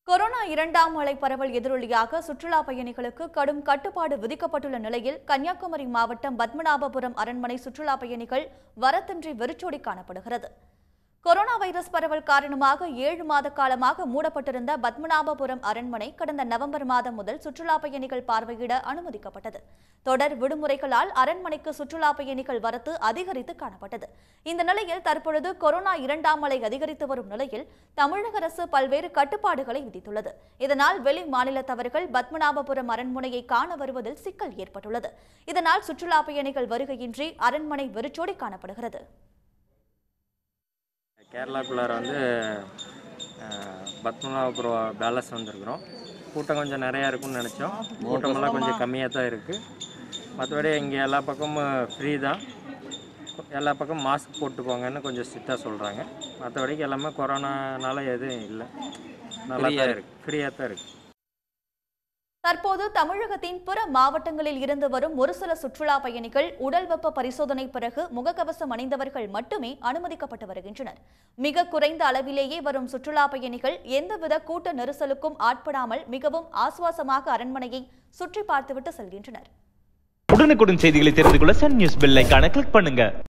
corona இரண்டாம் அலை பரவல் எதிரொலியாக சுற்றுலா பயணிகளுக்கு கடும் கட்டுப்பாடு விதிக்கப்பட்டுள்ள நிலையில் கன்னியாகுமரி மாவட்டம் பத்மநாபபுரம் அரண்மனை சுற்றுலா பயணிகள் வரத்தின்றி வெறிச்சோடி காணப்படுகிறது கொரோனா வைரஸ் பரவல் காரணமாக ஏழு மாத காலமாக மூடப்பட்டிருந்த பத்மநாபபுரம் அரண்மனை கடந்த நவம்பர் மாதம் முதல் சுற்றுலா பயணிகள் பார்வையிட அனுமதிக்கப்பட்டது தொடர் விடுமுறைகளால் அரண்மனைக்கு சுற்றுலா பயணிகள் வரத்து அதிகரித்து காணப்பட்டது இந்த நிலையில் தற்பொழுது கொரோனா இரண்டாம் அலை அதிகரித்து வரும் நிலையில் தமிழக அரசு பல்வேறு கட்டுப்பாடுகளை விதித்துள்ளது இதனால் வெளி மாநிலத்தவர்கள் பத்மநாபபுரம் அரண்மனையை காண வருவதில் சிக்கல் ஏற்பட்டுள்ளது இதனால் சுற்றுலா பயணிகள் வருகையின்றி அரண்மனை வெறிச்சோடி காணப்படுகிறது கேரளாக்குள்ளார வந்து அஹ், பத்மநாபபுரம் பேலஸ் வந்திருக்கிறோம் கூட்டம் கொஞ்சம் நிறையா இருக்கும்னு நினச்சோம் கூட்டமெல்லாம் கொஞ்சம் கம்மியாக தான் இருக்குது மற்றபடி இங்கே எல்லா பக்கமும் ஃப்ரீ தான் எல்லா பக்கமும் மாஸ்க் போட்டுக்கோங்கன்னு கொஞ்சம் ஸ்ட்ரிக்டாக சொல்கிறாங்க மற்றபடிக்கு எல்லாமே கொரோனானால எதுவும் இல்லை நல்லா தான் இருக்குது ஃப்ரீயாக தான் இருக்குது தற்போது தமிழகத்தின் பிற மாவட்டங்களில் இருந்து வரும் ஒரு சில சுற்றுலா பயணிகள் உடல் வெப்ப பரிசோதனை பிறகு முகக்கவசம் அணிந்தவர்கள் மட்டுமே அனுமதிக்கப்பட்டு வருகின்றனர் மிக குறைந்த அளவிலேயே வரும் சுற்றுலா பயணிகள் எந்தவித கூட்ட நெரிசலுக்கும் ஆட்படாமல் மிகவும் ஆசுவாசமாக அரண்மனையை சுற்றி பார்த்துவிட்டு செல்கின்றனர் உடனுக்குடன் செய்திகளை தெரிந்து கொள்ள சன் நியூஸ் பெல் ஐகானை கிளிக் பண்ணுங்க